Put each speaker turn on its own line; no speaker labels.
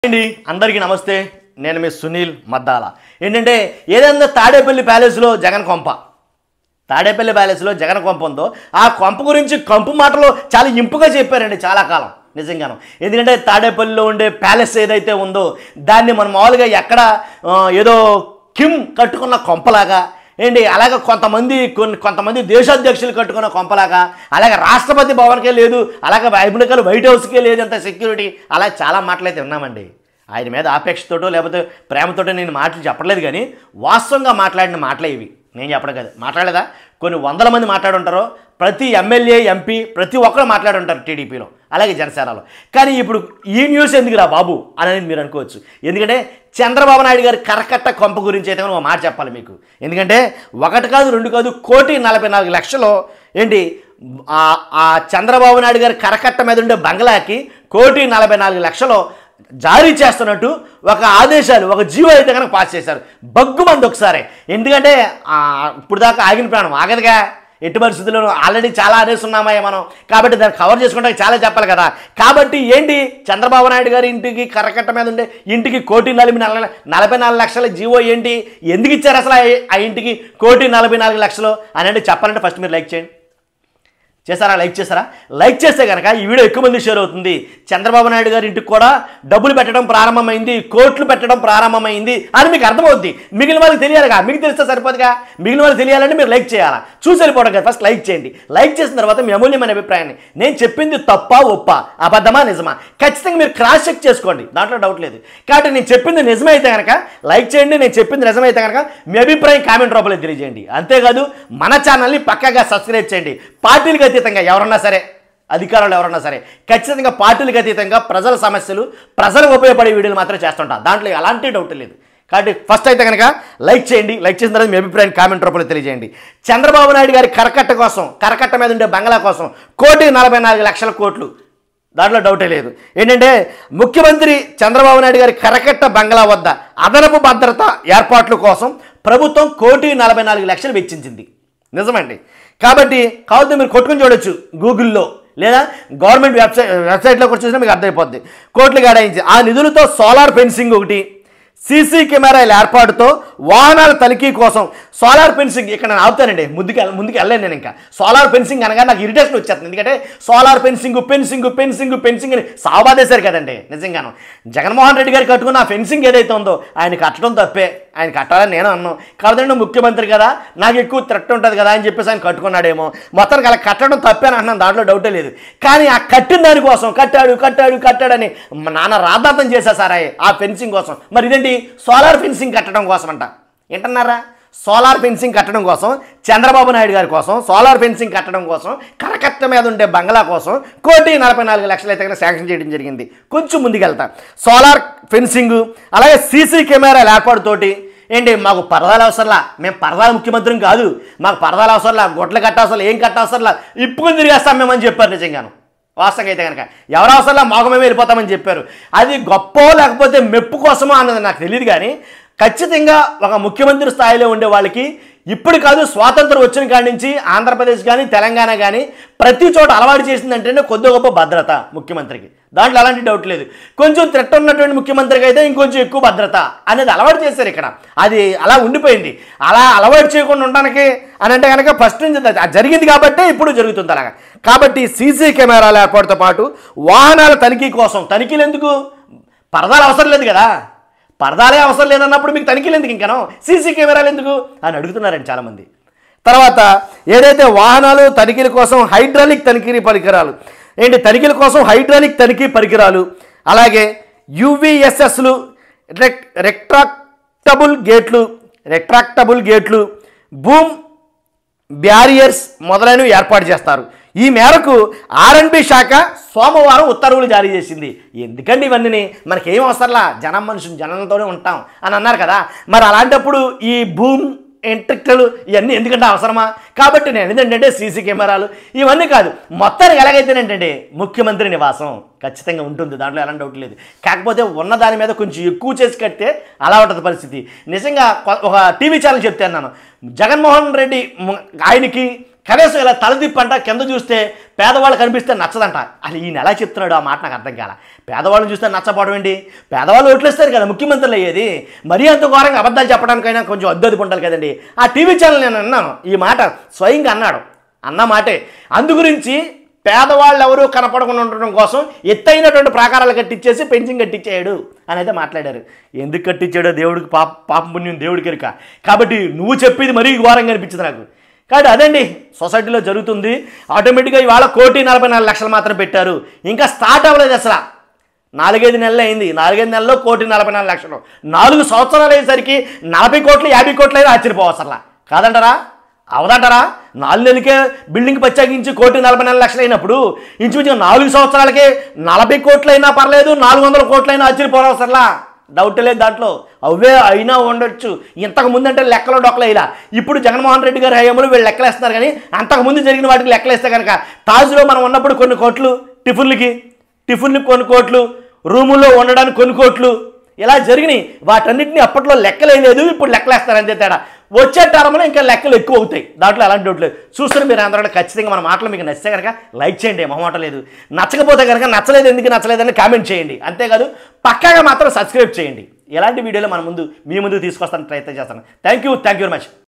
అండి అందరికీ నమస్తే నేను మీ సునీల్ మద్దాల ఏంటంటే ఏదైనా తాడేపల్లి ప్యాలెస్లో జగన్ కొంప తాడేపల్లి ప్యాలెస్లో జగన్ కొంప ఉందో ఆ కొంప గురించి కంపు మాటలు చాలా ఇంపుగా చెప్పారండి చాలా కాలం నిజంగాను ఎందుకంటే తాడేపల్లిలో ఉండే ప్యాలెస్ ఏదైతే ఉందో దాన్ని మనం మామూలుగా ఎక్కడ ఆ, ఏదో కిమ్ కట్టుకున్న కొంపలాగా ఏంటి అలాగే కొంతమంది కొన్ని కొంతమంది దేశాధ్యక్షులు కట్టుకున్న కొంపలాగా అలాగే రాష్ట్రపతి భవన్కే లేదు అలాగే అమెరికాలో వైట్ హౌస్కే లేదు అంత సెక్యూరిటీ అలా చాలా మాటలైతే విన్నామండి ఆయన మీద ఆపేక్షతోటో లేకపోతే ప్రేమతోటో నేను మాటలు చెప్పట్లేదు కానీ వాస్తవంగా మాట్లాడిన మాటలే ఇవి నేను చెప్పడం కాదు మాట్లాడలేదా కొన్ని వందల మంది మాట్లాడుంటారో ప్రతి ఎమ్మెల్యే ఎంపీ ప్రతి ఒక్కరు మాట్లాడుంటారు టీడీపీలో అలాగే జనసేనలో కానీ ఇప్పుడు ఈ న్యూస్ ఎందుకురా బాబు అనేది మీరు అనుకోవచ్చు ఎందుకంటే చంద్రబాబు నాయుడు గారి కరకట్ట కొంప గురించి అయితే మనం ఒక మాట చెప్పాలి మీకు ఎందుకంటే ఒకటి కాదు రెండు కాదు కోటి నలభై నాలుగు లక్షలు ఏంటి ఆ- ఆ చంద్రబాబు నాయుడు గారి కరకట్ట మీద ఉండే బంగ్లాకి కోటి నలభై నాలుగు లక్షలు జారీ చేస్తున్నట్టు ఒక ఆదేశాలు ఒక జీవో అయితే కనుక పాస్ చేశారు బగ్గుమంది ఒకసారి ఎందుకంటే ఆ, ఇప్పుడు దాకా ఆగిన ప్రాణం ఆగదుగా ఎట్టి పరిస్థితుల్లో ఆల్రెడీ చాలా అనేస్తున్నామయ్య మనం కాబట్టి దాన్ని కవర్ చేసుకుంటే చాలా చెప్పాలి కదా కాబట్టి ఏంటి చంద్రబాబు నాయుడు గారి ఇంటికి కరకట్ట మీద ఉండే ఇంటికి కోటి నలభై నాలుగు నలభై నాలుగు లక్షల జీవో ఏంటి ఎందుకు ఇచ్చారు అసలు ఆ- ఆ ఇంటికి కోటి నలభై నాలుగు లక్షలు అని అంటే చెప్పాలంటే ఫస్ట్ మీరు లైక్ చేయండి చేశారా లైక్ చేశారా లైక్ చేస్తే కనుక ఈ వీడియో ఎక్కువ మంది షేర్ అవుతుంది చంద్రబాబు నాయుడు గారి ఇంటికి కూడా డబ్బులు పెట్టడం ప్రారంభమైంది కోట్లు పెట్టడం ప్రారంభమైంది అని మీకు అర్థమవుద్ది మిగిలిన వాళ్ళకి తెలియాలిగా మీకు తెలిస్తే సరిపోదుగా మిగిలిన వాళ్ళకి తెలియాలంటే మీరు లైక్ చేయాలా చూసి వెళ్ళిపోవడం కదా ఫస్ట్ లైక్ చేయండి లైక్ చేసిన తర్వాత మీ అమూల్యమైన అభిప్రాయాన్ని నేను చెప్పింది తప్ప ఒప్ప అబద్ధమా నిజమా ఖచ్చితంగా మీరు క్రాస్ చెక్ చేసుకోండి దాంట్లో డౌట్ లేదు కాబట్టి నేను చెప్పింది నిజమైతే కనుక లైక్ చేయండి నేను చెప్పింది నిజమైతే కనుక మీ అభిప్రాయం కామెంట్ రూపంలో తెలియజేయండి అంతేకాదు మన ఛానల్ని పక్కాగా సబ్స్క్రైబ్ చేయండి పార్టీలకు అతీతంగా ఎవరన్నా సరే అధికారులు ఎవరన్నా సరే ఖచ్చితంగా పార్టీలకు అతీతంగా ప్రజల సమస్యలు ప్రజలకు ఉపయోగపడే వీడియోలు మాత్రం చేస్తుంటా దాంట్లో ఎలాంటి డౌట్ లేదు కాబట్టి ఫస్ట్ అయితే కనుక లైక్ చేయండి లైక్ చేసిన తర్వాత మీ అభిప్రాయం కామెంట్ రూపంలో తెలియజేయండి చంద్రబాబు నాయుడు గారి కరకట్ట కోసం కరకట్ట మీద ఉండే బంగ్లా కోసం కోటి నలభై నాలుగు లక్షల కోట్లు దాంట్లో డౌటే లేదు ఏంటంటే ముఖ్యమంత్రి చంద్రబాబు నాయుడు గారి కరకట్ట బంగ్లా వద్ద అదనపు భద్రత ఏర్పాట్ల కోసం ప్రభుత్వం కోటి నలభై నాలుగు లక్షలు వెచ్చించింది నిజమండి కాబట్టి కావద్దు మీరు కొట్టుకుని చూడొచ్చు గూగుల్లో లేదా గవర్నమెంట్ వెబ్సైట్ వెబ్సైట్లో కూడా చూసినా మీకు అర్థమైపోద్ది కోట్లు కేటాయించి ఆ నిధులతో సోలార్ ఫెన్సింగ్ ఒకటి సీసీ కెమెరాల ఏర్పాటుతో వాహనాల తనిఖీ కోసం సోలార్ ఫెన్సింగ్ ఇక్కడ నేను ఆపుతానండి ముందుకు వెళ్ళ- ముందుకు వెళ్ళలేను నేను ఇంకా సోలార్ ఫెన్సింగ్ అనగా నాకు ఇరిటేషన్ వచ్చేస్తుంది ఎందుకంటే solar fencing fencing fencing fencing అని సాబాదేశారు కదండి నిజంగాను జగన్మోహన్ రెడ్డి గారు కట్టుకున్న ఆ ఫెన్సింగ్ ఏదైతే ఉందో ఆయన కట్టడం తప్పే ఆయన కట్టాలని నేను అన్నాను కాబట్టి ముఖ్యమంత్రి కదా నాకు ఎక్కువ థ్రెట్ ఉంటుంది కదా అని చెప్పేసి ఆయన కట్టుకున్నాడేమో మొత్తానికి అలా కట్టడం తప్పే అని అంటున్నాను దాంట్లో డౌటే లేదు కానీ ఆ కట్టిన దానికోసం కట్టాడు కట్టాడు కట్టాడని మా నాన్న రాద్ధాంతం చేశా సార్ ఆయన ఆ ఫెన్సింగ్ కోసం మరి ఇదేంటి సోలార్ ఫెన్సింగ్ కట్టడం కోసం అంట ఏంటన్నారా సోలార్ ఫెన్సింగ్ కట్టడం కోసం చంద్రబాబు నాయుడు గారి కోసం సోలార్ ఫెన్సింగ్ కట్టడం కోసం కరకట్ట మీద ఉండే బంగ్లా కోసం కోటి నలభై నాలుగు లక్షలు అయితే కనుక శాంక్షన్ చేయడం జరిగింది కొంచెం ముందుకెళ్తా సోలార్ ఫెన్సింగ్ అలాగే సీసీ కెమెరాల ఏర్పాటుతోటి ఏంటి మాకు పరదాలు అవసరంలా మేము పరదాల ముఖ్యమంత్రి కాదు మాకు పరదాలు అవసరంలా గొడ్లు కట్టవసరం ఏం కట్టవసరంలా ఇప్పుకొని తిరిగేస్తాం మేమని చెప్పారు నిజంగాను వాస్తవంగా అయితే కనుక ఎవరు అవసరంలా మాకు మేమే వెళ్ళిపోతామని చెప్పారు అది గొప్ప లేకపోతే మెప్పు కోసమో అన్నది నాకు తెలియదు కానీ ఖచ్చితంగా ఒక ముఖ్యమంత్రి స్థాయిలో ఉండే వాళ్ళకి ఇప్పుడు కాదు స్వాతంత్రం వచ్చిన కాడి నుంచి ఆంధ్రప్రదేశ్ కానీ తెలంగాణ కానీ ప్రతి చోట అలవాటు చేసిందంటేనే కొద్ది గొప్ప భద్రత ముఖ్యమంత్రికి దాంట్లో ఎలాంటి డౌట్ లేదు కొంచెం త్రెట్ ఉన్నటువంటి ముఖ్యమంత్రికి అయితే ఇంకొంచెం ఎక్కువ భద్రత అనేది అలవాటు చేశారు ఇక్కడ అది అలా ఉండిపోయింది అలా అలవాటు చేయకుండా ఉండడానికి అని అంటే కనుక ఫస్ట్ నుంచి అది- అది జరిగింది కాబట్టి ఇప్పుడు జరుగుతుంది అలాగా కాబట్టి సీసీ కెమెరాల ఏర్పాటుతో పాటు వాహనాల తనిఖీ కోసం తనిఖీలు ఎందుకు పరదాలు అవసరం లేదు కదా పరదాలే అవసరం లేదన్నప్పుడు మీకు తనిఖీలు ఎందుకు ఇంకనో సీసీ కెమెరాలు ఎందుకు అని అడుగుతున్నారండి చాలామంది తర్వాత ఏదైతే వాహనాలు తనిఖీల కోసం హైడ్రాలిక్ తనిఖీ పరికరాలు ఏంటి తనిఖీల కోసం హైడ్రాలిక్ తనిఖీ పరికరాలు అలాగే యూవీఎస్ఎస్లు రెక్ రెక్ట్రాక్టబుల్ గేట్లు రెక్ట్రాక్టబుల్ గేట్లు భూమ్ బ్యారియర్స్ మొదలైనవి ఏర్పాటు చేస్తారు ఈ మేరకు ఆర్ఎన్బి శాఖ సోమవారం ఉత్తర్వులు జారీ చేసింది ఎందుకండి ఇవన్నీ మనకేం అవసరంలా జనం మనుషులు జనంతోనే ఉంటాం అని అన్నారు కదా మరి అలాంటప్పుడు ఈ భూమ్ ఎంట్రిక్టలు ఇవన్నీ ఎందుకంటే అవసరమా కాబట్టి నేను ఏంటంటే సీసీ కెమెరాలు ఇవన్నీ కాదు మొత్తానికి ఎలాగైతేనేంటంటే ముఖ్యమంత్రి నివాసం ఖచ్చితంగా ఉంటుంది దాంట్లో ఎలాంటి డౌట్ లేదు కాకపోతే ఉన్న దాని మీద కొంచెం ఎక్కువ చేసి కడితే అలా ఉంటుంది పరిస్థితి నిజంగా కొ- ఒక టీవీ ఛానల్ చెప్తే అన్నాను జగన్మోహన్ రెడ్డి ము- ఆయనకి కనీసం ఇలా తలదిప్పంట కింద చూస్తే పేదవాళ్ళు కనిపిస్తే నచ్చదంట అసలు ఈయన ఎలా చెప్తున్నాడు ఆ మాట నాకు అర్థం కాల పేదవాళ్ళని చూస్తే నచ్చపోవడం ఏంటి పేదవాళ్ళు ఓట్లేస్తారు కదా ముఖ్యమంత్రులు అయ్యేది మరీ అంత ఘోరంగా అబద్ధాలు చెప్పడానికైనా కొంచెం అద్దెది ఉండాలి కదండి ఆ టీవీ ఛానల్ నేను అన్నాను ఈ మాట స్వయంగా అన్నాడు అన్న మాటే అందు గురించి పేదవాళ్ళు ఎవరు కనపడకుండా ఉండడం కోసం ఎత్తైనటువంటి ప్రాకారాలు కట్టించేసి పెన్షన్ కట్టించాడు అని అయితే మాట్లాడారు ఎందుకు కట్టించాడో దేవుడికి పాప పాప పుణ్యం దేవుడికి ఎరుక కాబట్టి నువ్వు చెప్పేది మరీ ఘోరంగా అనిపించింది నాకు కాబట్టి అదండి సొసైటీలో జరుగుతుంది ఆటోమేటిక్గా ఇవాళ కోటి నలభై నాలుగు లక్షలు మాత్రం పెట్టారు ఇంకా స్టార్ట్ అవ్వలేదు అసలు నాలుగైదు నెలలు అయింది నాలుగైదు నెలల్లో కోటి నలభై నాలుగు లక్షలు నాలుగు సంవత్సరాలు అయ్యేసరికి నలభై కోట్లు యాభై కోట్లు అయినా ఆశ్చర్యపోవచ్చు అసలు కాదంటారా అవదంటారా నాలుగు నెలలకే బిల్డింగ్ ప్రత్యేకించి కోటి నలభై నాలుగు లక్షలు అయినప్పుడు ఇంచుమించుగా నాలుగు సంవత్సరాలకే నలభై కోట్లు అయినా పర్లేదు నాలుగు వందల కోట్లు అయినా ఆశ్చర్యపోవడం అసలు డౌట్ లేదు దాంట్లో అవే అయినా ఉండొచ్చు ఇంతకు ముందు అంటే లెక్కలో డొక్కలు ఇలా ఇప్పుడు జగన్మోహన్ రెడ్డి గారి హయాంలో వీళ్ళు లెక్కలేస్తున్నారు కానీ అంతకు ముందు జరిగిన వాటికి లెక్కలేస్తే కనుక తాజ్లో మనం ఉన్నప్పుడు కొన్ని కోట్లు టిఫిన్లకి టిఫిన్లకి కొన్ని కోట్లు రూముల్లో ఉండడానికి కొన్ని కోట్లు ఇలా జరిగినాయి వాటన్నిటిని అప్పట్లో లెక్కలేదు ఇప్పుడు లెక్కలేస్తారు అంతే తేడా వచ్చే టర్మ్లో ఇంకా లెక్కలు ఎక్కువ అవుతాయి దాంట్లో అలాంటి డౌట్ లేదు చూస్తారు మీరు అందరూ కూడా ఖచ్చితంగా మన మాటలు మీకు నచ్చితే కనుక లైక్ చేయండి మొహమాట లేదు నచ్చకపోతే కనుక నచ్చలేదు ఎందుకు నచ్చలేదని కామెంట్ చేయండి అంతేకాదు పక్కాగా మాత్రం సబ్స్క్రైబ్ చేయండి ఎలాంటి వీడియోలు మన ముందు మీ ముందు తీసుకొస్తాను ప్రయత్నం చేస్తాను thank you thank you very much